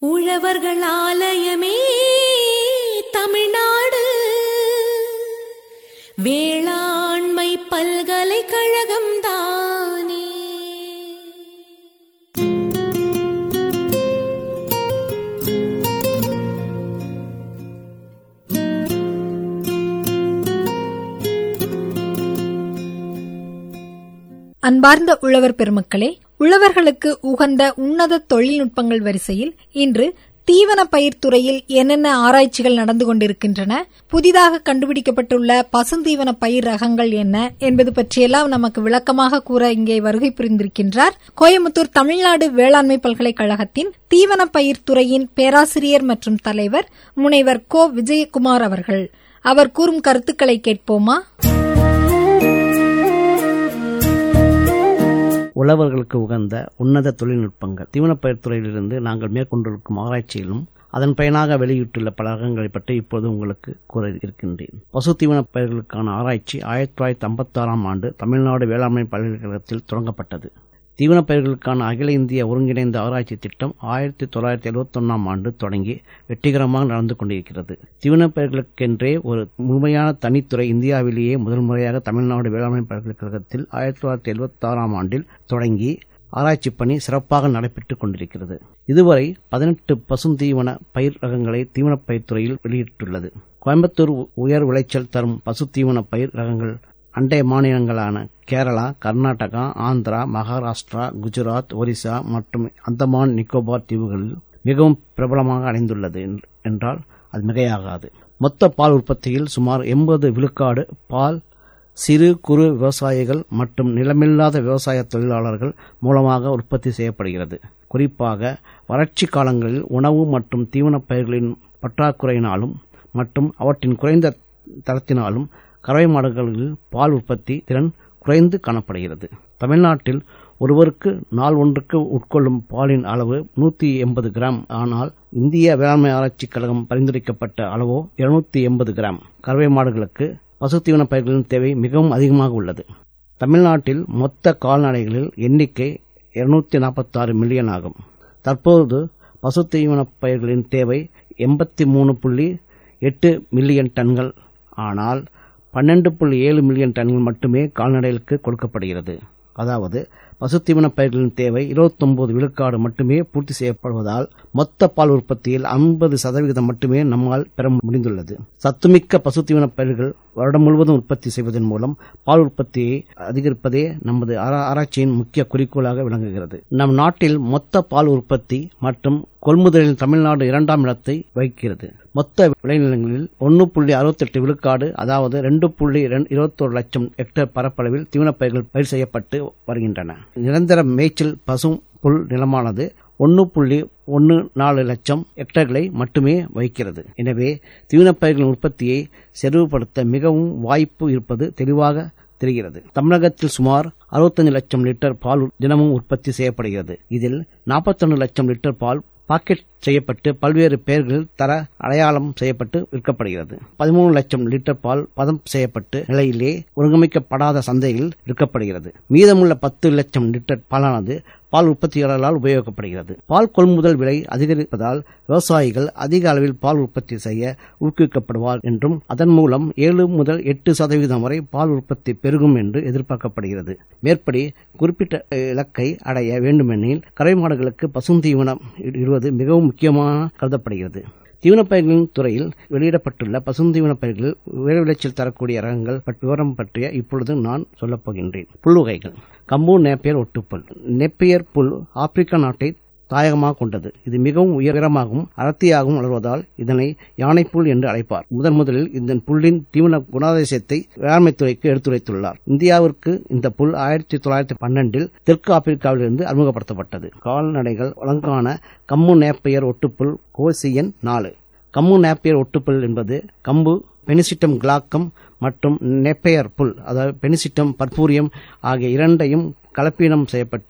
உழவர்கள் ஆலயமே தமிழ்நாடு வேளாண்மை பல்கலைக்கழகம் தானே அன்பார்ந்த உழவர் பெருமக்களே உழவர்களுக்கு உகந்த உன்னத தொழில்நுட்பங்கள் வரிசையில் இன்று தீவன பயிர் துறையில் என்னென்ன ஆராய்ச்சிகள் நடந்து கொண்டிருக்கின்றன புதிதாக கண்டுபிடிக்கப்பட்டுள்ள பசுந்தீவன பயிர் ரகங்கள் என்ன என்பது பற்றியெல்லாம் நமக்கு விளக்கமாக கூற இங்கே வருகை புரிந்திருக்கின்றார் கோயம்புத்தூர் தமிழ்நாடு வேளாண்மை பல்கலைக்கழகத்தின் தீவன பயிர் துறையின் பேராசிரியர் மற்றும் தலைவர் முனைவர் கோ விஜயகுமார் அவர்கள் அவர் கூறும் கருத்துக்களை கேட்போமா உழவர்களுக்கு உகந்த உன்னத தொழில்நுட்பங்கள் தீவனப்பயிர் துறையிலிருந்து நாங்கள் மேற்கொண்டிருக்கும் ஆராய்ச்சியிலும் அதன் பயனாக வெளியிட்டுள்ள பல ரகங்களை பற்றி இப்போது உங்களுக்கு கூற இருக்கின்றேன் பசு தீவனப் பயிர்களுக்கான ஆராய்ச்சி ஆயிரத்தி தொள்ளாயிரத்தி ஐம்பத்தாறாம் ஆண்டு தமிழ்நாடு வேளாண்மை பல்கலைக்கழகத்தில் தொடங்கப்பட்டது தீவனப் பயிர்களுக்கான அகில இந்திய ஒருங்கிணைந்த ஆராய்ச்சி திட்டம் ஆயிரத்தி தொள்ளாயிரத்தி எழுபத்தொன்னாம் ஆண்டு தொடங்கி வெற்றிகரமாக நடந்து கொண்டிருக்கிறது தீவனப் பயிர்களுக்கென்றே ஒரு முழுமையான தனித்துறை இந்தியாவிலேயே முதல் முறையாக தமிழ்நாடு வேளாண்மை பல்கலைக்கழகத்தில் ஆயிரத்தி தொள்ளாயிரத்தி எழுபத்தாறாம் ஆண்டில் தொடங்கி ஆராய்ச்சி பணி சிறப்பாக நடைபெற்றுக் கொண்டிருக்கிறது இதுவரை பதினெட்டு பசுந்தீவன பயிர் ரகங்களை தீவனப் பயிர் துறையில் வெளியிட்டுள்ளது கோயம்புத்தூர் உயர் விளைச்சல் தரும் பசு தீவன பயிர் ரகங்கள் அண்டை மாநிலங்களான கேரளா கர்நாடகா ஆந்திரா மகாராஷ்டிரா குஜராத் ஒரிசா மற்றும் அந்தமான் நிக்கோபார் தீவுகளில் மிகவும் பிரபலமாக அடைந்துள்ளது என்றால் அது மிகையாகாது மொத்த பால் உற்பத்தியில் சுமார் எண்பது விழுக்காடு பால் சிறு குறு விவசாயிகள் மற்றும் நிலமில்லாத விவசாய தொழிலாளர்கள் மூலமாக உற்பத்தி செய்யப்படுகிறது குறிப்பாக வறட்சி காலங்களில் உணவு மற்றும் தீவனப் பயிர்களின் பற்றாக்குறையினாலும் மற்றும் அவற்றின் குறைந்த தரத்தினாலும் கறவை மாடுகளில் பால் உற்பத்தி திறன் குறைந்து காணப்படுகிறது தமிழ்நாட்டில் ஒருவருக்கு நாள் ஒன்றுக்கு உட்கொள்ளும் பாலின் அளவு நூற்றி எண்பது கிராம் ஆனால் இந்திய வேளாண்மை ஆராய்ச்சிக் கழகம் பரிந்துரைக்கப்பட்ட அளவோ இருநூத்தி எண்பது கிராம் கறவை மாடுகளுக்கு பசுத்தீவன பயிர்களின் தேவை மிகவும் அதிகமாக உள்ளது தமிழ்நாட்டில் மொத்த கால்நடைகளில் எண்ணிக்கை இருநூத்தி நாற்பத்தாறு மில்லியன் ஆகும் தற்போது பசுத்தீவன பயிர்களின் தேவை எண்பத்தி மூணு புள்ளி எட்டு மில்லியன் டன்கள் ஆனால் பன்னெண்டு புள்ளி ஏழு மில்லியன் டன்கள் மட்டுமே கால்நடைகளுக்கு கொடுக்கப்படுகிறது அதாவது பசுத்தீவன பயிர்களின் தேவை இருபத்தொன்பது விழுக்காடு மட்டுமே பூர்த்தி செய்யப்படுவதால் மொத்த பால் உற்பத்தியில் ஐம்பது சதவிகிதம் மட்டுமே நம்மால் பெற முடிந்துள்ளது சத்துமிக்க பசுத்தீவன பயிர்கள் வருடம் முழுவதும் உற்பத்தி செய்வதன் மூலம் பால் உற்பத்தியை அதிகரிப்பதே நமது ஆராய்ச்சியின் முக்கிய குறிக்கோளாக விளங்குகிறது நம் நாட்டில் மொத்த பால் உற்பத்தி மற்றும் கொள்முதலில் தமிழ்நாடு இரண்டாம் இடத்தை வகிக்கிறது மொத்த விளைநிலங்களில் ஒன்று புள்ளி அறுபத்தெட்டு விழுக்காடு அதாவது ரெண்டு புள்ளி இருபத்தோரு லட்சம் ஹெக்டேர் பரப்பளவில் தீவனப்பயிர்கள் பயிர் செய்யப்பட்டு வருகின்றன நிரந்தர மேய்ச்சல் பசும் புல் நிலமானது ஒன்று புள்ளி ஒன்று நாலு லட்சம் ஹெக்டர்களை மட்டுமே வகிக்கிறது எனவே தீவனப்பயிர்களின் உற்பத்தியை செறிவுபடுத்த மிகவும் வாய்ப்பு இருப்பது தெளிவாக தெரிகிறது தமிழகத்தில் சுமார் அறுபத்தஞ்சு லட்சம் லிட்டர் பால் தினமும் உற்பத்தி செய்யப்படுகிறது இதில் நாற்பத்தொன்று லட்சம் லிட்டர் பால் பாக்கெட் செய்யப்பட்டு பல்வேறு பெயர்களில் தர அடையாளம் செய்யப்பட்டு விற்கப்படுகிறது பதிமூணு லட்சம் லிட்டர் பால் பதம் செய்யப்பட்டு நிலையிலே ஒருங்கமைக்கப்படாத சந்தையில் விற்கப்படுகிறது மீதமுள்ள பத்து லட்சம் லிட்டர் பாலானது பால் உற்பத்தியாளர்களால் உபயோகிக்கப்படுகிறது பால் கொள்முதல் விலை அதிகரிப்பதால் விவசாயிகள் அதிக அளவில் பால் உற்பத்தி செய்ய ஊக்குவிக்கப்படுவார் என்றும் அதன் மூலம் ஏழு முதல் எட்டு சதவீதம் வரை பால் உற்பத்தி பெருகும் என்று எதிர்பார்க்கப்படுகிறது மேற்படி குறிப்பிட்ட இலக்கை அடைய வேண்டுமெனில் கரை மாடுகளுக்கு பசுந்தீவனம் இடுவது மிகவும் முக்கியமாக கருதப்படுகிறது தீவனப்பயிர்களின் துறையில் வெளியிடப்பட்டுள்ள பசுந்தீவன பயிர்களில் உயர் விளைச்சல் தரக்கூடிய ரகங்கள் விவரம் பற்றிய இப்பொழுது நான் சொல்லப் போகின்றேன் புல் வகைகள் கம்பு நேப்பியர் ஒட்டுப்புல் நெப்பியர் புல் ஆப்பிரிக்கா நாட்டை தாயகமாக கொண்டது இது மிகவும் உயரமாகவும் அடர்த்தியாகவும் வளர்வதால் இதனை யானைப்புல் என்று அழைப்பார் முதன் முதலில் இந்த புல்லின் தீவன குணாதிசயத்தை வேளாண்மைத்துறைக்கு எடுத்துரைத்துள்ளார் இந்தியாவிற்கு இந்த புல் ஆயிரத்தி தொள்ளாயிரத்தி பன்னெண்டில் தெற்கு ஆப்பிரிக்காவிலிருந்து அறிமுகப்படுத்தப்பட்டது கால்நடைகள் வழங்கான கம்மு நேப்பையர் ஒட்டுப்புல் கோசியன் நாலு கம்மு நேப்பியர் ஒட்டுப்புல் என்பது கம்பு பெனிசிட்டம் கிளாக்கம் மற்றும் நெப்பையர் புல் அதாவது பெனிசிட்டம் பர்பூரியம் ஆகிய இரண்டையும் கலப்பீனம் செய்யப்பட்டு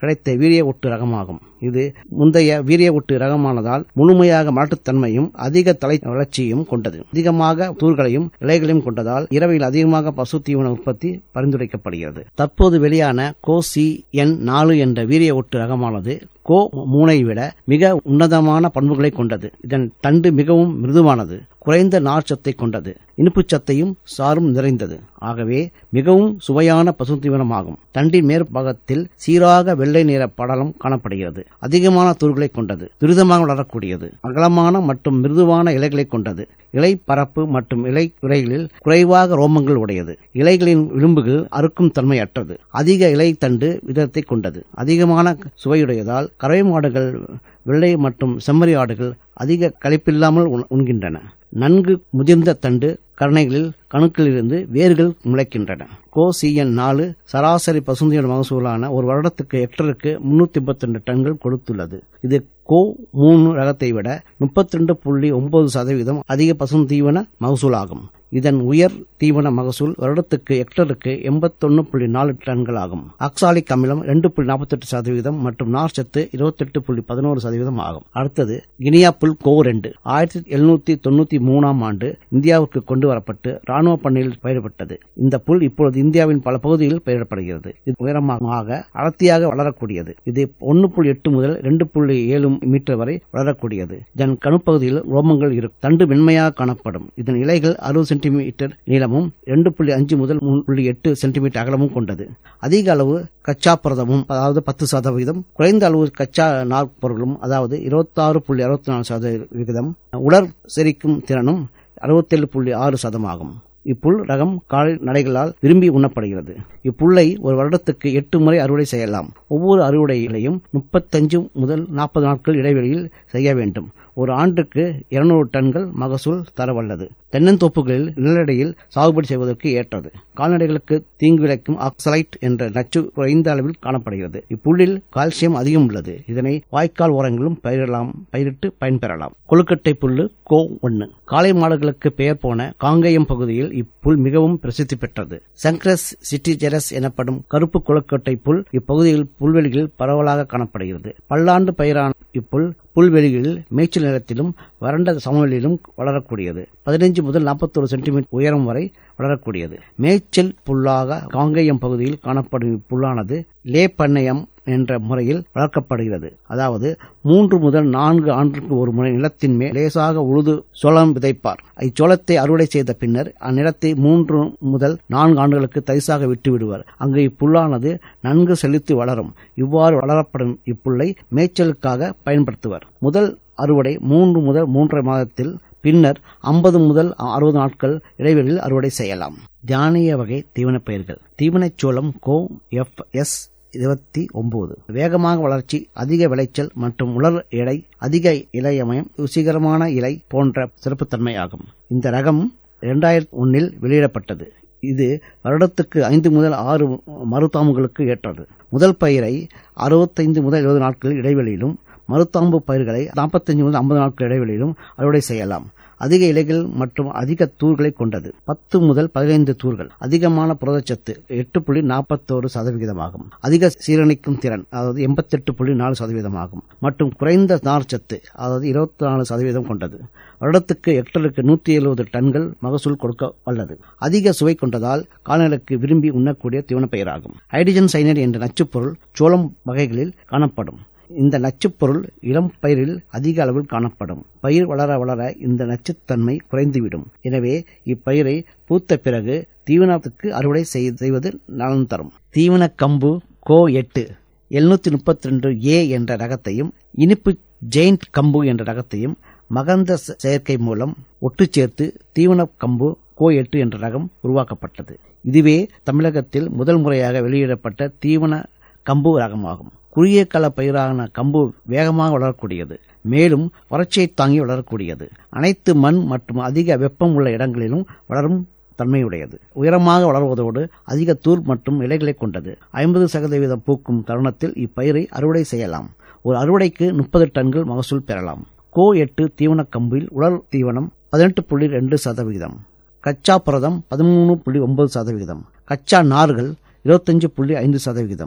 கிடைத்த வீரிய ஒட்டு ரகமாகும் இது முந்தைய வீரிய ஒட்டு ரகமானதால் முழுமையாக மலட்டுத்தன்மையும் அதிக தலை வளர்ச்சியும் கொண்டது அதிகமாக தூர்களையும் இலைகளையும் கொண்டதால் இரவில் அதிகமாக பசு தீவன உற்பத்தி பரிந்துரைக்கப்படுகிறது தற்போது வெளியான கோ சி என் நாலு என்ற வீரிய ஒட்டு ரகமானது கோ மூனை விட மிக உன்னதமான பண்புகளை கொண்டது இதன் தண்டு மிகவும் மிருதுவானது குறைந்த நார்ச்சத்தை கொண்டது இனிப்புச் சத்தையும் சாரும் நிறைந்தது ஆகவே மிகவும் சுவையான பசுத்தீவனமாகும் தண்டின் மேற்பாகத்தில் சீராக வெள்ளை நிற படலம் காணப்படுகிறது அதிகமான தூர்களை கொண்டது துரிதமாக வளரக்கூடியது அகலமான மற்றும் மிருதுவான இலைகளை கொண்டது இலை பரப்பு மற்றும் இலை உரைகளில் குறைவாக ரோமங்கள் உடையது இலைகளின் விளிம்புகள் அறுக்கும் தன்மை அற்றது அதிக இலை தண்டு விதத்தை கொண்டது அதிகமான சுவையுடையதால் கறவை மாடுகள் வெள்ளை மற்றும் செம்மறி ஆடுகள் அதிக களைப்பில்லாமல் உண்- உண்கின்றன நன்கு முதிர்ந்த தண்டு கரணைகளில் கணுக்களிலிருந்து வேர்கள் முளைக்கின்றன கோ சிஎன் நாலு சராசரி பசுந்தீவன மகசூலான ஒரு வருடத்துக்கு ஹெக்டருக்கு முன்னூத்தி முப்பத்தி டன்கள் கொடுத்துள்ளது இது கோ மூணு ரகத்தை விட முப்பத்தி ரெண்டு புள்ளி ஒன்பது சதவீதம் அதிக பசுந்தீவன மகசூலாகும் இதன் உயர் தீவன மகசூல் வருடத்துக்கு ஹெக்டருக்கு எண்பத்தொன்னு புள்ளி நாலு டன்கள் ஆகும் ஆக்சாலிக் அமிலம் ரெண்டு புள்ளி நாற்பத்தெட்டு சதவீதம் மற்றும் நார்ச்சத்து இருபத்தெட்டு புள்ளி பதினோரு சதவீதம் ஆகும் அடுத்தது கினியா புல் கோ ரெண்டு ஆயிரத்தி எழுநூத்தி தொண்ணூத்தி மூணாம் ஆண்டு இந்தியாவுக்கு கொண்டு வரப்பட்டு ராணுவ பண்ணையில் பயிரிடப்பட்டது இந்த புல் இப்பொழுது இந்தியாவின் பல பகுதிகளில் பயிரிடப்படுகிறது இது உயரமாக அடர்த்தியாக வளரக்கூடியது இது ஒன்னு புள்ளி எட்டு முதல் ரெண்டு புள்ளி ஏழு மீட்டர் வரை வளரக்கூடியது இதன் கணுப்பகுதியில் ரோமங்கள் இருக்கும் தண்டு மென்மையாக காணப்படும் இதன் இலைகள் அறுபது சென்டிமீட்டர் நீளமும் ரெண்டு புள்ளி அஞ்சு முதல் மூணு புள்ளி எட்டு சென்டிமீட்டர் அகலமும் கொண்டது அதிக அளவு கச்சா புரதமும் அதாவது பத்து சதவீதம் குறைந்த அளவு கச்சா நாற்பொருளும் அதாவது இருபத்தாறு புள்ளி அறுபத்தி நாலு சதவிகிதம் உலர் செரிக்கும் திறனும் அறுபத்தேழு புள்ளி ஆறு சதமாகும் இப்புல் ரகம் கால்நடைகளால் விரும்பி உண்ணப்படுகிறது இப்புல்லை ஒரு வருடத்துக்கு எட்டு முறை அறுவடை செய்யலாம் ஒவ்வொரு அறுவடையிலையும் முப்பத்தஞ்சு முதல் நாற்பது நாட்கள் இடைவெளியில் செய்ய வேண்டும் ஒரு ஆண்டுக்கு இருநூறு டன்கள் மகசூல் தரவல்லது தென்னந்தோப்புகளில் நிலநடையில் சாகுபடி செய்வதற்கு ஏற்றது கால்நடைகளுக்கு தீங்கு விளைக்கும் ஆக்சலைட் என்ற நச்சு குறைந்த அளவில் காணப்படுகிறது இப்புல்லில் கால்சியம் அதிகம் உள்ளது இதனை வாய்க்கால் ஓரங்களிலும் பயிரிடலாம் பயிரிட்டு பயன்பெறலாம் கொழுக்கட்டை புல்லு கோ ஒன்னு காளை மாடுகளுக்கு பெயர் போன காங்கேயம் பகுதியில் இப்புல் மிகவும் பிரசித்தி பெற்றது சங்கரஸ் சிட்டிஜெரஸ் எனப்படும் கருப்பு கொழுக்கட்டை புல் இப்பகுதியில் புல்வெளிகளில் பரவலாக காணப்படுகிறது பல்லாண்டு பயிரான இப்புல் புல்வெளிகளில் மேய்ச்சல் நிலத்திலும் வறண்ட சமவெளியிலும் வளரக்கூடியது பதினைஞ்சு முதல் நாற்பத்தொரு சென்டிமீட்டர் உயரம் வரை வளரக்கூடியது மேய்ச்சல் புல்லாக காங்கேயம் பகுதியில் காணப்படும் இப்புல்லானது லே பண்ணையம் என்ற முறையில் வளர்க்கப்படுகிறது அதாவது மூன்று முதல் நான்கு ஆண்டுக்கு ஒரு முறை நிலத்தின் மேல் லேசாக உழுது சோளம் விதைப்பார் இச்சோளத்தை அறுவடை செய்த பின்னர் அந்நிலத்தை மூன்று முதல் நான்கு ஆண்டுகளுக்கு தரிசாக விட்டு விடுவார் அங்கு இப்புல்லானது நன்கு செழித்து வளரும் இவ்வாறு வளரப்படும் இப்புல்லை மேய்ச்சலுக்காக பயன்படுத்துவர் முதல் அறுவடை மூன்று முதல் மூன்றரை மாதத்தில் பின்னர் ஐம்பது முதல் அறுபது நாட்கள் இடைவெளியில் அறுவடை செய்யலாம் தானிய வகை தீவனப் பயிர்கள் தீவனச் சோளம் கோ எஃப் எஸ் இருபத்தி ஒன்பது வேகமாக வளர்ச்சி அதிக விளைச்சல் மற்றும் உலர் எடை அதிக இலையமயம் ருசிகரமான இலை போன்ற சிறப்புத்தன்மை ஆகும் இந்த ரகம் இரண்டாயிரத்தி ஒன்னில் வெளியிடப்பட்டது இது வருடத்துக்கு ஐந்து முதல் ஆறு மருத்தாம்புகளுக்கு ஏற்றது முதல் பயிரை அறுபத்தைந்து முதல் எழுபது நாட்கள் இடைவெளியிலும் மருத்தாம்பு பயிர்களை நாற்பத்தஞ்சு முதல் ஐம்பது நாட்கள் இடைவெளியிலும் அறுவடை செய்யலாம் அதிக இலைகள் மற்றும் அதிக தூர்களை கொண்டது பத்து முதல் பதினைந்து தூர்கள் அதிகமான புரதச்சத்து எட்டு புள்ளி நாற்பத்தோரு சதவிகிதமாகும் அதிக சீரணிக்கும் திறன் அதாவது எண்பத்தெட்டு புள்ளி நாலு சதவீதமாகும் மற்றும் குறைந்த நார்ச்சத்து அதாவது இருபத்தி நாலு சதவீதம் கொண்டது வருடத்துக்கு ஹெக்டருக்கு நூற்றி எழுபது டன்கள் மகசூல் கொடுக்க வல்லது அதிக சுவை கொண்டதால் கால்நடைகளுக்கு விரும்பி உண்ணக்கூடிய தீவனப்பயிராகும் ஹைட்ரஜன் சைனைடு என்ற நச்சுப்பொருள் சோளம் வகைகளில் காணப்படும் இந்த நச்சுப்பொருள் இளம் பயிரில் அதிக அளவில் காணப்படும் பயிர் வளர வளர இந்த நச்சுத்தன்மை குறைந்துவிடும் எனவே இப்பயிரை பூத்த பிறகு தீவனத்துக்கு அறுவடை செய்- செய்வது நலன் தரும் தீவன கம்பு கோ எட்டு எழுநூத்தி முப்பத்தி ரெண்டு ஏ என்ற ரகத்தையும் இனிப்பு ஜெயிண்ட் கம்பு என்ற ரகத்தையும் மகந்த ச- செயற்கை மூலம் ஒட்டு சேர்த்து தீவன கம்பு கோ எட்டு என்ற ரகம் உருவாக்கப்பட்டது இதுவே தமிழகத்தில் முதல் முறையாக வெளியிடப்பட்ட தீவன கம்பு ரகமாகும் குறுகிய கால பயிரான கம்பு வேகமாக வளரக்கூடியது மேலும் வறட்சியை தாங்கி வளரக்கூடியது அனைத்து மண் மற்றும் அதிக வெப்பம் உள்ள இடங்களிலும் வளரும் தன்மையுடையது உயரமாக வளர்வதோடு அதிக தூர் மற்றும் இலைகளை கொண்டது ஐம்பது சதவீதம் பூக்கும் தருணத்தில் இப்பயிரை அறுவடை செய்யலாம் ஒரு அறுவடைக்கு முப்பது டன்கள் மகசூல் பெறலாம் கோ எட்டு தீவன கம்பில் உலர் தீவனம் பதினெட்டு புள்ளி ரெண்டு சதவிகிதம் கச்சா புரதம் பதிமூணு புள்ளி ஒன்பது சதவிகிதம் கச்சா நார்கள் இருபத்தஞ்சு புள்ளி ஐந்து சதவிகிதம்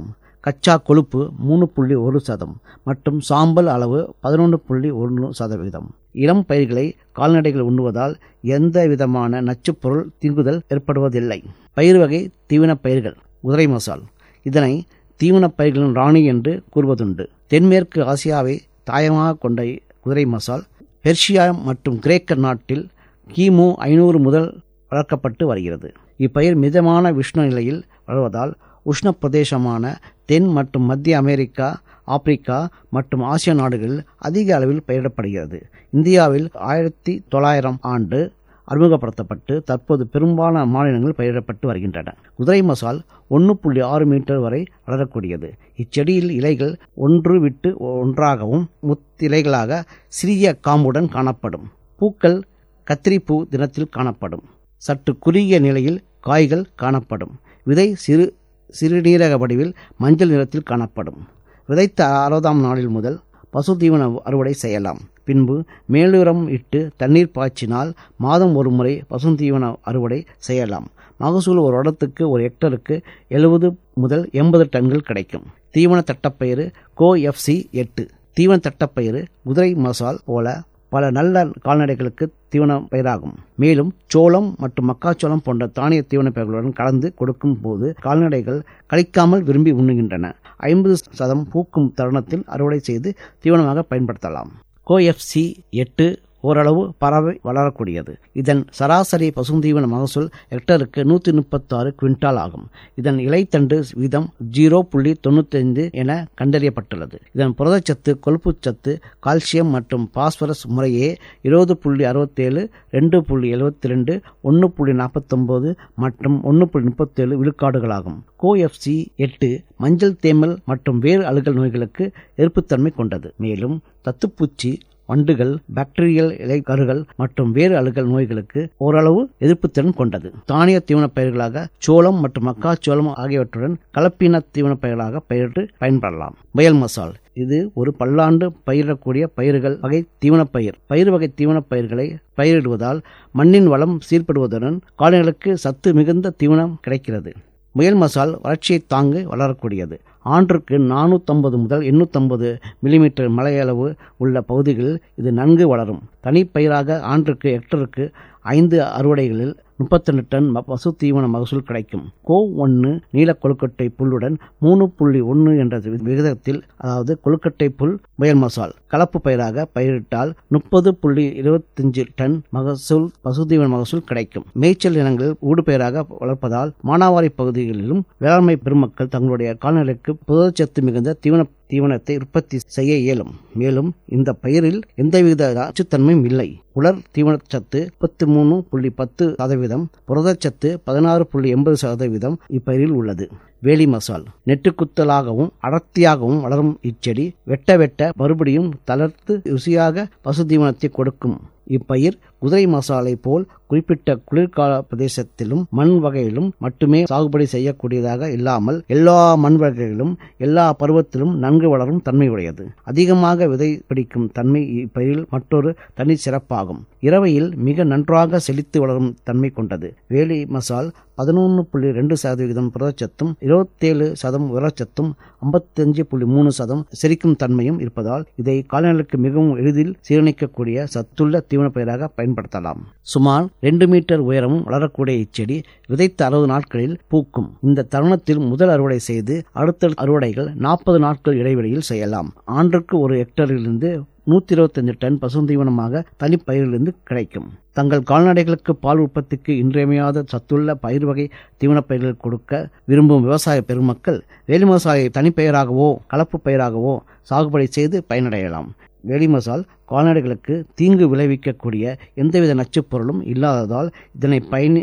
கச்சா கொழுப்பு மூணு புள்ளி ஒரு சதம் மற்றும் சாம்பல் அளவு பதினொன்று புள்ளி ஒன்று சதவீதம் இளம் பயிர்களை கால்நடைகள் உண்ணுவதால் எந்த விதமான நச்சுப்பொருள் தீங்குதல் ஏற்படுவதில்லை பயிர் வகை தீவனப் பயிர்கள் குதிரை மசால் இதனை தீவனப் பயிர்களின் ராணி என்று கூறுவதுண்டு தென்மேற்கு ஆசியாவை தாயமாக கொண்ட குதிரை மசால் பெர்ஷியா மற்றும் கிரேக்க நாட்டில் கிமு ஐநூறு முதல் வளர்க்கப்பட்டு வருகிறது இப்பயிர் மிதமான உஷ்ண நிலையில் வளர்வதால் உஷ்ண பிரதேசமான தென் மற்றும் மத்திய அமெரிக்கா ஆப்பிரிக்கா மற்றும் ஆசிய நாடுகளில் அதிக அளவில் பயிரிடப்படுகிறது இந்தியாவில் ஆயிரத்தி தொள்ளாயிரம் ஆண்டு அறிமுகப்படுத்தப்பட்டு தற்போது பெரும்பாலான மாநிலங்கள் பயிரிடப்பட்டு வருகின்றன குதிரை மசால் ஒன்று புள்ளி ஆறு மீட்டர் வரை வளரக்கூடியது இச்செடியில் இலைகள் ஒன்று விட்டு ஒன்றாகவும் முத்திலைகளாக சிறிய காம்புடன் காணப்படும் பூக்கள் கத்திரிப்பூ தினத்தில் காணப்படும் சற்று குறுகிய நிலையில் காய்கள் காணப்படும் விதை சிறு சிறுநீரக வடிவில் மஞ்சள் நிறத்தில் காணப்படும் விதைத்த அறுபதாம் நாளில் முதல் பசு தீவன அறுவடை செய்யலாம் பின்பு மேலுரம் இட்டு தண்ணீர் பாய்ச்சினால் மாதம் ஒரு முறை பசுந்தீவன அறுவடை செய்யலாம் மகசூல் ஒரு இடத்துக்கு ஒரு ஹெக்டருக்கு எழுபது முதல் எண்பது டன்கள் கிடைக்கும் தீவன தட்டப்பயிறு கோ எஃப்சி எட்டு தீவன தட்டப்பயிறு குதிரை மசால் போல பல நல்ல கால்நடைகளுக்கு தீவன பயிராகும் மேலும் சோளம் மற்றும் மக்காச்சோளம் போன்ற தானிய தீவன பயிர்களுடன் கலந்து கொடுக்கும் போது கால்நடைகள் கழிக்காமல் விரும்பி உண்ணுகின்றன ஐம்பது சதம் பூக்கும் தருணத்தில் அறுவடை செய்து தீவனமாக பயன்படுத்தலாம் கோஎஃப்சி எட்டு ஓரளவு பறவை வளரக்கூடியது இதன் சராசரி பசுந்தீவன மகசூல் ஹெக்டருக்கு நூற்றி முப்பத்தாறு குவிண்டால் ஆகும் இதன் இலைத்தண்டு வீதம் ஜீரோ புள்ளி தொண்ணூத்தைந்து என கண்டறியப்பட்டுள்ளது இதன் புரதச்சத்து கொழுப்புச்சத்து கால்சியம் மற்றும் பாஸ்பரஸ் முறையே இருபது புள்ளி அறுபத்தேழு ரெண்டு புள்ளி எழுபத்தி ரெண்டு ஒன்று புள்ளி நாற்பத்தொம்போது மற்றும் ஒன்று புள்ளி முப்பத்தேழு விழுக்காடுகளாகும் கோஎஃப்சி எட்டு மஞ்சள் தேமல் மற்றும் வேறு அழுகல் நோய்களுக்கு எதிர்ப்புத்தன்மை கொண்டது மேலும் தத்துப்பூச்சி வண்டுகள் பாக்டீரியல் இலைக்கருகள் மற்றும் வேறு அழுகல் நோய்களுக்கு ஓரளவு எதிர்ப்புத்திறன் கொண்டது தானிய தீவனப் பயிர்களாக சோளம் மற்றும் மக்காச்சோளம் ஆகியவற்றுடன் கலப்பின தீவனப் பயிர்களாக பயிரிட்டு பயன்படலாம் முயல் மசால் இது ஒரு பல்லாண்டு பயிரிடக்கூடிய பயிர்கள் வகை தீவனப் பயிர் பயிர் வகை தீவனப் பயிர்களை பயிரிடுவதால் மண்ணின் வளம் சீர்படுவதுடன் கால்நடைகளுக்கு சத்து மிகுந்த தீவனம் கிடைக்கிறது முயல் மசால் வறட்சியை தாங்கு வளரக்கூடியது ஆண்டுக்கு நானூற்றம்பது முதல் எண்ணூற்றம்பது மில்லிமீட்டர் மழையளவு உள்ள பகுதிகளில் இது நன்கு வளரும் தனிப்பயிராக ஆண்டுக்கு ஹெக்டருக்கு ஐந்து அறுவடைகளில் முப்பத்தெண்டு டன் பசு தீவன மகசூல் கிடைக்கும் கோ ஒன்று நீல கொழுக்கட்டை புல்லுடன் மூணு புள்ளி ஒன்று என்ற விகிதத்தில் அதாவது கொழுக்கட்டை புல் முயல் மசால் கலப்பு பயிராக பயிரிட்டால் முப்பது புள்ளி இருபத்தஞ்சு டன் மகசூல் பசுதீவன மகசூல் கிடைக்கும் மேய்ச்சல் இனங்களில் ஊடுபயிராக வளர்ப்பதால் மானாவாரி பகுதிகளிலும் வேளாண்மை பெருமக்கள் தங்களுடைய கால்நடைக்கு புதச்சத்து மிகுந்த தீவன தீவனத்தை உற்பத்தி செய்ய இயலும் மேலும் இந்த பயிரில் எந்தவித நச்சுத்தன்மையும் இல்லை உலர் தீவனச்சத்து முப்பத்தி மூணு புள்ளி பத்து சதவீதம் புரதச்சத்து பதினாறு புள்ளி எண்பது சதவீதம் இப்பயிரில் உள்ளது வேலி மசால் நெட்டுக்குத்தலாகவும் அடர்த்தியாகவும் வளரும் இச்செடி வெட்ட வெட்ட மறுபடியும் தளர்த்து ருசியாக பசு தீவனத்தை கொடுக்கும் இப்பயிர் குதிரை மசாலை போல் குறிப்பிட்ட குளிர்கால பிரதேசத்திலும் மண் வகையிலும் மட்டுமே சாகுபடி செய்யக்கூடியதாக இல்லாமல் எல்லா மண் வகைகளிலும் எல்லா பருவத்திலும் நன்கு வளரும் தன்மையுடையது அதிகமாக விதை பிடிக்கும் தன்மை இப்பயிரில் மற்றொரு தனி சிறப்பாகும் இரவையில் மிக நன்றாக செழித்து வளரும் தன்மை கொண்டது வேலி மசால் பதினொன்று புள்ளி ரெண்டு சதவீதம் புரதச்சத்தும் இருபத்தேழு சதம் உரச்சத்தும் ஐம்பத்தஞ்சு புள்ளி மூணு சதம் செரிக்கும் தன்மையும் இருப்பதால் இதை கால்நடைகளுக்கு மிகவும் எளிதில் சீரணிக்கக்கூடிய சத்துள்ள தீவனப் பயிராக பயன்படுத்தலாம் சுமார் ரெண்டு மீட்டர் உயரமும் வளரக்கூடிய இச்செடி விதைத்த அறுபது நாட்களில் பூக்கும் இந்த தருணத்தில் முதல் அறுவடை செய்து அடுத்த அறுவடைகள் நாற்பது நாட்கள் இடைவெளியில் செய்யலாம் ஆண்டுக்கு ஒரு ஹெக்டரிலிருந்து நூற்றி இருபத்தஞ்சு டன் பசுந்தீவனமாக தனிப்பயிரிலிருந்து கிடைக்கும் தங்கள் கால்நடைகளுக்கு பால் உற்பத்திக்கு இன்றியமையாத சத்துள்ள பயிர் வகை தீவனப் பயிர்கள் கொடுக்க விரும்பும் விவசாய பெருமக்கள் வேலி மசாலை தனிப்பெயராகவோ கலப்பு பயிராகவோ சாகுபடி செய்து பயனடையலாம் வேலி மசால் கால்நடைகளுக்கு தீங்கு விளைவிக்கக்கூடிய எந்தவித நச்சுப் பொருளும் இல்லாததால் இதனை பயன்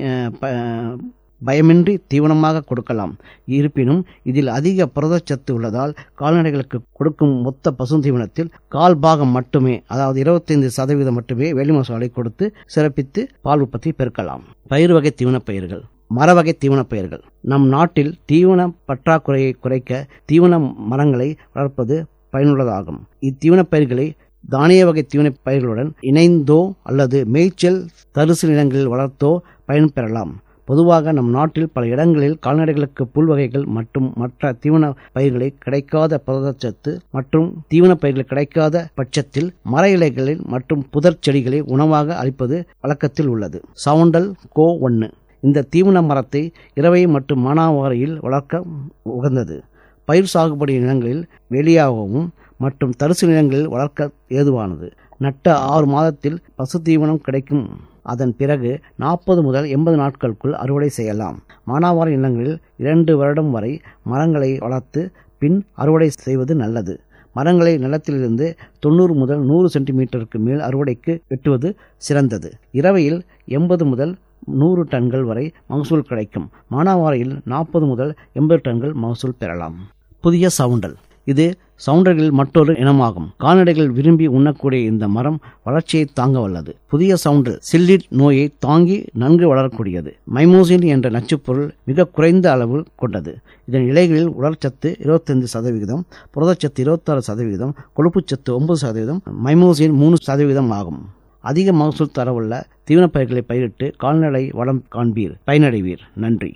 பயமின்றி தீவனமாக கொடுக்கலாம் இருப்பினும் இதில் அதிக புரதச்சத்து உள்ளதால் கால்நடைகளுக்கு கொடுக்கும் மொத்த பசுந்தீவனத்தில் கால் பாகம் மட்டுமே அதாவது இருபத்தைந்து சதவீதம் மட்டுமே வேலி மசாலை கொடுத்து சிறப்பித்து பால் உற்பத்தி பெருக்கலாம் பயிர் வகை தீவனப் பயிர்கள் மரவகை தீவனப் பயிர்கள் நம் நாட்டில் தீவன பற்றாக்குறையை குறைக்க தீவன மரங்களை வளர்ப்பது பயனுள்ளதாகும் இத்தீவனப் பயிர்களை தானிய வகை தீவனப் பயிர்களுடன் இணைந்தோ அல்லது மேய்ச்சல் தரிசு நிலங்களில் வளர்த்தோ பயன்பெறலாம் பொதுவாக நம் நாட்டில் பல இடங்களில் கால்நடைகளுக்கு புல் வகைகள் மற்றும் மற்ற தீவன பயிர்களை கிடைக்காத புரதச்சத்து மற்றும் தீவன பயிர்கள் கிடைக்காத பட்சத்தில் மர இலைகளில் மற்றும் புதர் செடிகளை உணவாக அளிப்பது வழக்கத்தில் உள்ளது சவுண்டல் கோ ஒன்று இந்த தீவன மரத்தை இரவை மற்றும் மானாவாரியில் வளர்க்க உகந்தது பயிர் சாகுபடி நிலங்களில் வெளியாகவும் மற்றும் தரிசு நிலங்களில் வளர்க்க ஏதுவானது நட்ட ஆறு மாதத்தில் பசு தீவனம் கிடைக்கும் அதன் பிறகு நாற்பது முதல் எண்பது நாட்களுக்குள் அறுவடை செய்யலாம் மானாவாரி நிலங்களில் இரண்டு வருடம் வரை மரங்களை வளர்த்து பின் அறுவடை செய்வது நல்லது மரங்களை நிலத்திலிருந்து தொண்ணூறு முதல் நூறு சென்டிமீட்டருக்கு மேல் அறுவடைக்கு வெட்டுவது சிறந்தது இரவையில் எண்பது முதல் நூறு டன்கள் வரை மகசூல் கிடைக்கும் மானாவாரியில் நாற்பது முதல் எண்பது டன்கள் மகசூல் பெறலாம் புதிய சவுண்டல் இது சவுண்டர்களில் மற்றொரு இனமாகும் கால்நடைகள் விரும்பி உண்ணக்கூடிய இந்த மரம் வளர்ச்சியை தாங்க வல்லது புதிய சவுண்டல் சில்லிட் நோயை தாங்கி நன்கு வளரக்கூடியது மைமோசின் என்ற நச்சுப்பொருள் மிக குறைந்த அளவு கொண்டது இதன் இலைகளில் உடற்சத்து இருபத்தைந்து சதவிகிதம் புரதச்சத்து இருபத்தாறு சதவிகிதம் கொழுப்புச்சத்து ஒன்பது சதவீதம் மைமோசின் மூணு சதவீதம் ஆகும் அதிக மகசூல் தரவுள்ள தீவனப் பயிர்களை பயிரிட்டு கால்நடை வளம் காண்பீர் பயனடைவீர் நன்றி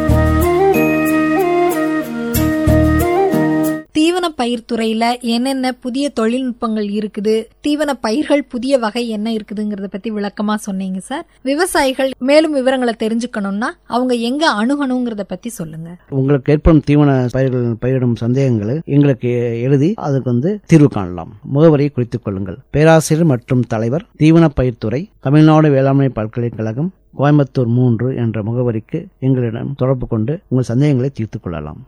தீவன பயிர் துறையில என்னென்ன புதிய தொழில்நுட்பங்கள் இருக்குது தீவன பயிர்கள் புதிய வகை என்ன இருக்குதுங்கிறத பத்தி விளக்கமா சொன்னீங்க சார் விவசாயிகள் மேலும் விவரங்களை தெரிஞ்சுக்கணும்னா அவங்க எங்க அணுகணுங்கிறத பத்தி சொல்லுங்க உங்களுக்கு ஏற்படும் தீவன பயிர்கள் பயிரிடும் சந்தேகங்களை எங்களுக்கு எழுதி அதுக்கு வந்து தீர்வு காணலாம் முகவரியை குறித்துக் கொள்ளுங்கள் பேராசிரியர் மற்றும் தலைவர் தீவன பயிர்த்துறை தமிழ்நாடு வேளாண்மை பல்கலைக்கழகம் கோயம்புத்தூர் மூன்று என்ற முகவரிக்கு எங்களிடம் தொடர்பு கொண்டு உங்கள் சந்தேகங்களை தீர்த்துக் கொள்ளலாம்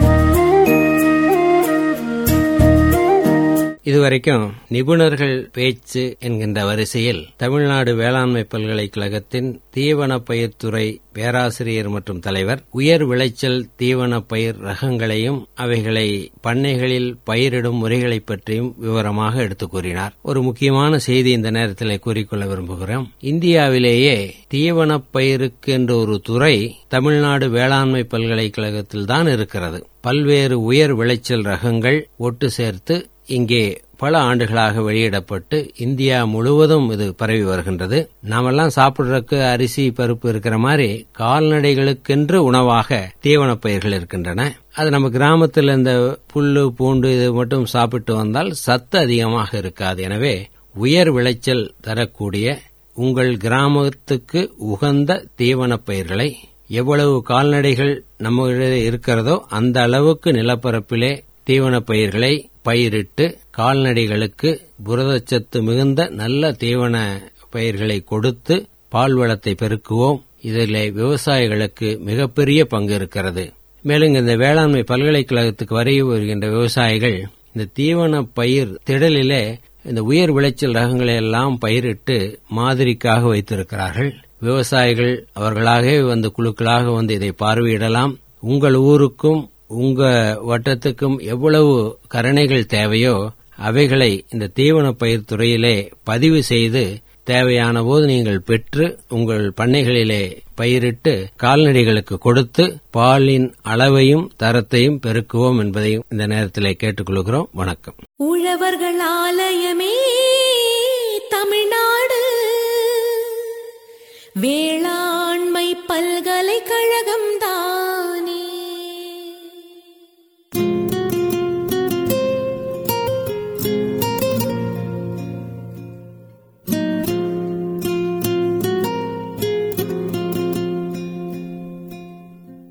இதுவரைக்கும் நிபுணர்கள் பேச்சு என்கின்ற வரிசையில் தமிழ்நாடு வேளாண்மை பல்கலைக்கழகத்தின் தீவன பயிர்த்துறை பேராசிரியர் மற்றும் தலைவர் உயர் விளைச்சல் தீவன பயிர் ரகங்களையும் அவைகளை பண்ணைகளில் பயிரிடும் முறைகளை பற்றியும் விவரமாக எடுத்துக் கூறினார் ஒரு முக்கியமான செய்தி இந்த நேரத்தில் கூறிக்கொள்ள விரும்புகிறோம் இந்தியாவிலேயே தீவன பயிருக்கு என்ற ஒரு துறை தமிழ்நாடு வேளாண்மை பல்கலைக்கழகத்தில் தான் இருக்கிறது பல்வேறு உயர் விளைச்சல் ரகங்கள் ஒட்டு சேர்த்து இங்கே பல ஆண்டுகளாக வெளியிடப்பட்டு இந்தியா முழுவதும் இது பரவி வருகின்றது நாமெல்லாம் சாப்பிடுறதுக்கு அரிசி பருப்பு இருக்கிற மாதிரி கால்நடைகளுக்கென்று உணவாக தீவன பயிர்கள் இருக்கின்றன அது நம்ம கிராமத்தில் இந்த புல்லு பூண்டு இது மட்டும் சாப்பிட்டு வந்தால் சத்து அதிகமாக இருக்காது எனவே உயர் விளைச்சல் தரக்கூடிய உங்கள் கிராமத்துக்கு உகந்த தீவன பயிர்களை எவ்வளவு கால்நடைகள் நம்ம இருக்கிறதோ அந்த அளவுக்கு நிலப்பரப்பிலே தீவன பயிர்களை பயிரிட்டு கால்நடைகளுக்கு புரதச்சத்து மிகுந்த நல்ல தீவன பயிர்களை கொடுத்து பால்வளத்தை பெருக்குவோம் இதில் விவசாயிகளுக்கு மிகப்பெரிய பங்கு இருக்கிறது மேலும் இந்த வேளாண்மை பல்கலைக்கழகத்துக்கு வரைய வருகின்ற விவசாயிகள் இந்த தீவன பயிர் திடலிலே இந்த உயர் விளைச்சல் ரகங்களை எல்லாம் பயிரிட்டு மாதிரிக்காக வைத்திருக்கிறார்கள் விவசாயிகள் அவர்களாகவே வந்து குழுக்களாக வந்து இதை பார்வையிடலாம் உங்கள் ஊருக்கும் உங்க வட்டத்துக்கும் எவ்வளவு கரணைகள் தேவையோ அவைகளை இந்த தீவன பயிர் துறையிலே பதிவு செய்து தேவையான போது நீங்கள் பெற்று உங்கள் பண்ணைகளிலே பயிரிட்டு கால்நடைகளுக்கு கொடுத்து பாலின் அளவையும் தரத்தையும் பெருக்குவோம் என்பதையும் இந்த நேரத்தில் கேட்டுக்கொள்கிறோம் வணக்கம் உழவர்கள் ஆலயமே தமிழ்நாடு வேளாண்மை பல்கலைக்கழகம்தான்